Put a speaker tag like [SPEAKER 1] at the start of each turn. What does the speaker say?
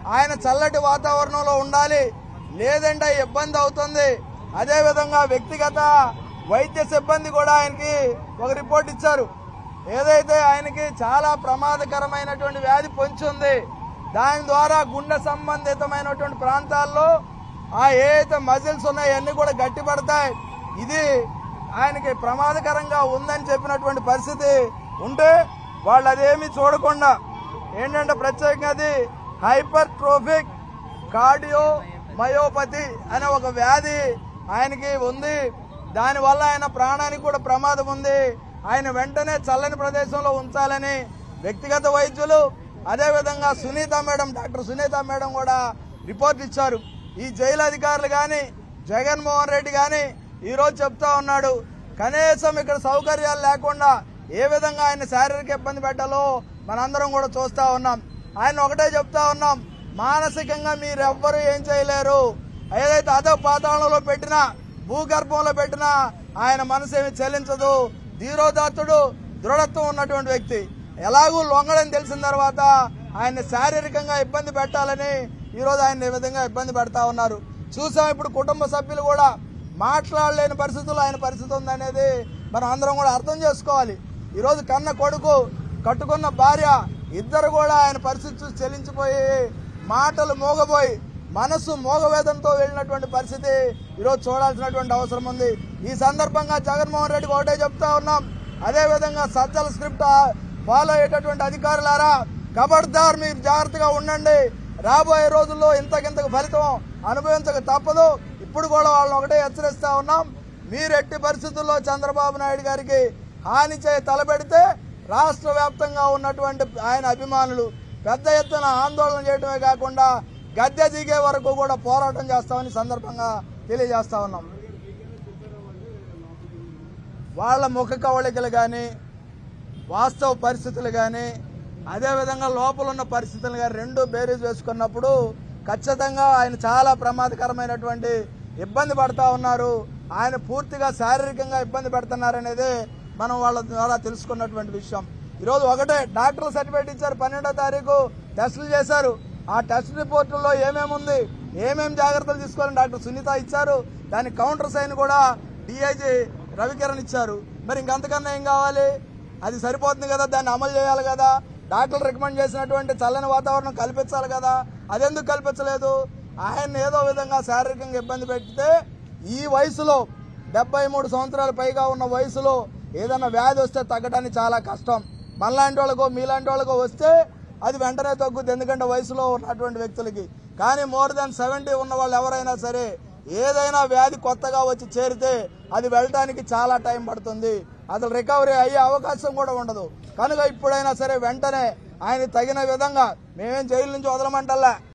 [SPEAKER 1] ఆయన చల్లటి వాతావరణంలో ఉండాలి లేదంటే ఇబ్బంది అవుతుంది అదే విధంగా వ్యక్తిగత వైద్య సిబ్బంది కూడా ఆయనకి ఒక రిపోర్ట్ ఇచ్చారు ఏదైతే ఆయనకి చాలా ప్రమాదకరమైనటువంటి వ్యాధి పొంచి ఉంది దాని ద్వారా గుండె సంబంధితమైనటువంటి ప్రాంతాల్లో ఆ ఏదైతే మజిల్స్ ఉన్నాయో అన్ని కూడా గట్టిపడతాయి ఇది ఆయనకి ప్రమాదకరంగా ఉందని చెప్పినటువంటి పరిస్థితి ఉంటే వాళ్ళు అదేమీ చూడకుండా ఏంటంటే ప్రత్యేకంగా అది హైపర్ ట్రోఫిక్ కార్డియో మయోపతి అనే ఒక వ్యాధి ఆయనకి ఉంది దానివల్ల ఆయన ప్రాణానికి కూడా ప్రమాదం ఉంది ఆయన వెంటనే చల్లని ప్రదేశంలో ఉంచాలని వ్యక్తిగత వైద్యులు అదేవిధంగా Sunitha madam doctor Sunitha madam కూడా రిపోర్ట్ ఇచ్చారు ఈ జైలు అధికారులు కానీ జగన్మోహన్ రెడ్డి కానీ ఈరోజు చెప్తా ఉన్నాడు కనీసం ఇక్కడ సౌకర్యాలు లేకుండా ఏ విధంగా ఆయన శారీరక ఇబ్బంది పెట్టాలో మనందరం కూడా చూస్తా ఉన్నాం ఆయన ఒకటే చెప్తా ఉన్నాం మానసికంగా మీరెవ్వరూ ఏం చేయలేరు ఏదైతే అదో పాతాళంలో పెట్టినా భూగర్భంలో పెట్టినా ఆయన మనసు ఏమి చెల్లించదు ధీరోదాత్తుడు దృఢత్వం ఉన్నటువంటి వ్యక్తి ఎలాగూ లొంగడని తెలిసిన తర్వాత ఆయన శారీరకంగా ఇబ్బంది పెట్టాలని ఈరోజు ఆయన ఈ విధంగా ఇబ్బంది పెడతా ఉన్నారు చూసాం ఇప్పుడు కుటుంబ సభ్యులు కూడా మాట్లాడలేని పరిస్థితుల్లో ఆయన పరిస్థితి ఉందనేది మనం అందరం కూడా అర్థం చేసుకోవాలి ఈరోజు కన్న కొడుకు కట్టుకున్న భార్య ఇద్దరు కూడా ఆయన పరిస్థితి చూసి చెల్లించిపోయి మాటలు మోగబోయి మనసు మోగవేదంతో వెళ్ళినటువంటి పరిస్థితి ఈరోజు చూడాల్సినటువంటి అవసరం ఉంది ఈ సందర్భంగా జగన్మోహన్ రెడ్డికి ఒకటే చెప్తా ఉన్నాం అదే విధంగా సజ్జల స్క్రిప్ట్ ఫాలో అయ్యేటటువంటి అధికారులారా ఖబర్దార్ మీరు జాగ్రత్తగా ఉండండి రాబోయే రోజుల్లో ఇంతకింతకు ఫలితం అనుభవించక తప్పదు ఇప్పుడు కూడా వాళ్ళని ఒకటే హెచ్చరిస్తా ఉన్నాం మీరు ఎట్టి పరిస్థితుల్లో చంద్రబాబు నాయుడు గారికి హాని చేయి తలపెడితే రాష్ట్ర వ్యాప్తంగా ఉన్నటువంటి ఆయన అభిమానులు పెద్ద ఎత్తున ఆందోళన చేయడమే కాకుండా గద్దె దిగే వరకు కూడా పోరాటం చేస్తామని సందర్భంగా తెలియజేస్తా ఉన్నాం వాళ్ళ ముఖ కవళికలు కానీ వాస్తవ పరిస్థితులు కానీ అదేవిధంగా లోపల ఉన్న పరిస్థితులు కానీ రెండు బేరీజ్ వేసుకున్నప్పుడు ఖచ్చితంగా ఆయన చాలా ప్రమాదకరమైనటువంటి ఇబ్బంది పడతా ఉన్నారు ఆయన పూర్తిగా శారీరకంగా ఇబ్బంది పెడుతున్నారనేది మనం వాళ్ళ ద్వారా తెలుసుకున్నటువంటి విషయం ఈరోజు ఒకటే డాక్టర్ సర్టిఫికేట్ ఇచ్చారు పన్నెండో తారీఖు టెస్టులు చేశారు ఆ టెస్ట్ రిపోర్టుల్లో ఏమేమి ఉంది ఏమేమి జాగ్రత్తలు తీసుకోవాలని డాక్టర్ సునీత ఇచ్చారు దానికి కౌంటర్ సైన్ కూడా డిఐజీ రవికిరణ్ ఇచ్చారు మరి ఇంకంతకన్నా ఏం కావాలి అది సరిపోతుంది కదా దాన్ని అమలు చేయాలి కదా డాక్టర్లు రికమెండ్ చేసినటువంటి చల్లని వాతావరణం కల్పించాలి కదా అదెందుకు కల్పించలేదు ఆయన ఏదో విధంగా శారీరకంగా ఇబ్బంది పెడితే ఈ వయసులో డెబ్బై మూడు సంవత్సరాల పైగా ఉన్న వయసులో ఏదైనా వ్యాధి వస్తే తగ్గడానికి చాలా కష్టం మనలాంటి వాళ్ళకో మీలాంటి వాళ్ళకో వస్తే అది వెంటనే తగ్గుద్ది ఎందుకంటే వయసులో ఉన్నటువంటి వ్యక్తులకి కానీ మోర్ దాన్ సెవెంటీ ఉన్న వాళ్ళు ఎవరైనా సరే ఏదైనా వ్యాధి కొత్తగా వచ్చి చేరితే అది వెళ్ళటానికి చాలా టైం పడుతుంది అసలు రికవరీ అయ్యే అవకాశం కూడా ఉండదు కనుక ఇప్పుడైనా సరే వెంటనే ఆయన తగిన విధంగా మేమేం జైలు నుంచి వదలమంటల్లా